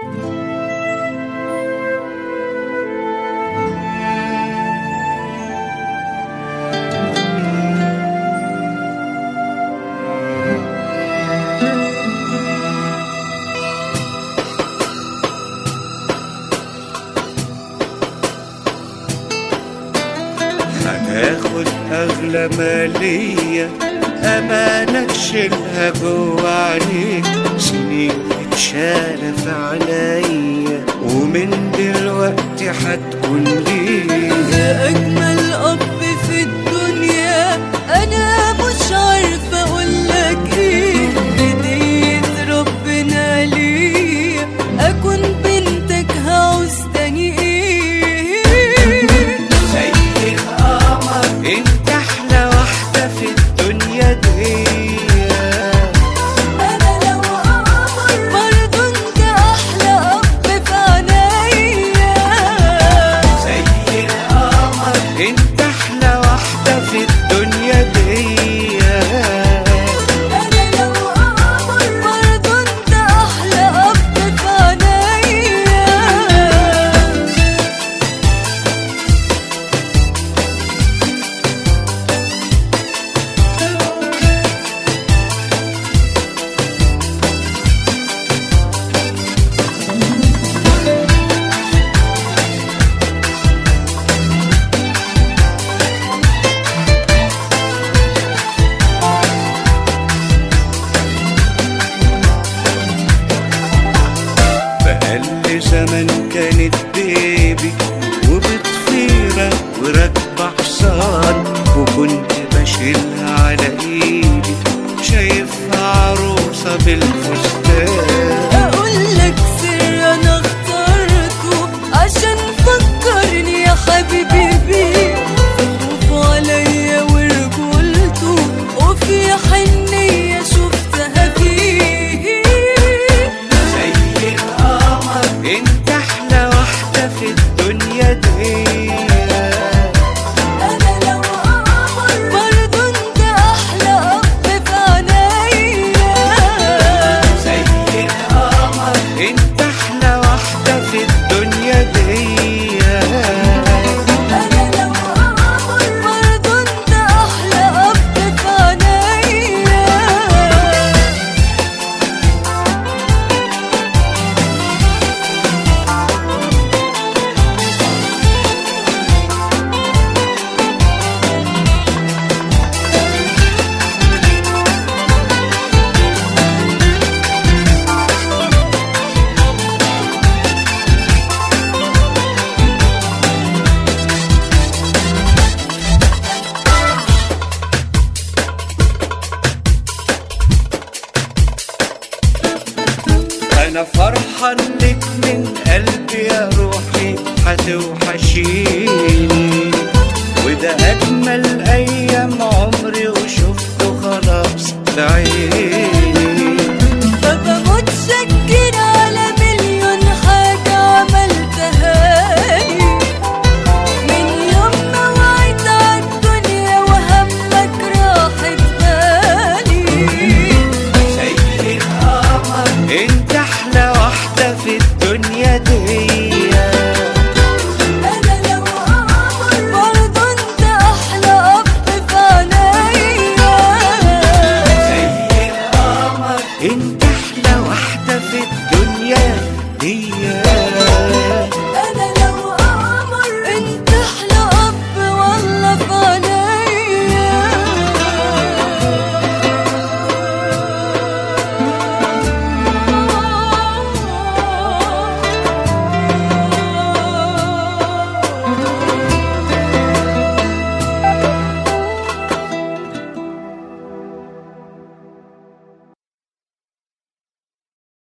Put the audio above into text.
هتاخد أغلى مالية أمانة تشيلها جوا عينيك سنين اتشالة في عليا ومن دلوقتي هتكون ليا يا أجمل أب في الدنيا أنا مش عارفة أقولك إيه هدية ربنا ليا أكون بنتك هعوز تاني إيه زي القمر انت احلى واحدة في الدنيا دي أنا لو قمر برضه أنت أحلى أب في عينيا زي القمر انت احلى واحدة في الدنيا دي أنا لو قمر برضه أنت أحلى أب في عينيا بقل زمن كانت بيبي وبتطيرة وراكبة حصان وكنت بشيلها على ايدي شايفها عروسة بالفستان اقول لك سر انا اخترته عشان فكرني يا حبيبي بيه خوف عليا ورجولته وفي حنية شفتها فيه زي القمر انت احلى واحدة في الدنيا دي انا لو قمر برضه انت احلى اب في عينيا زي القمر انت احلى واحدة في الدنيا دي انا لو قمر برضه انت احلى اب في عينيا انا فرحان لك من قلبي يا روحي هتوحشيني وده اجمل ايام عمري وشفته خلاص بعيني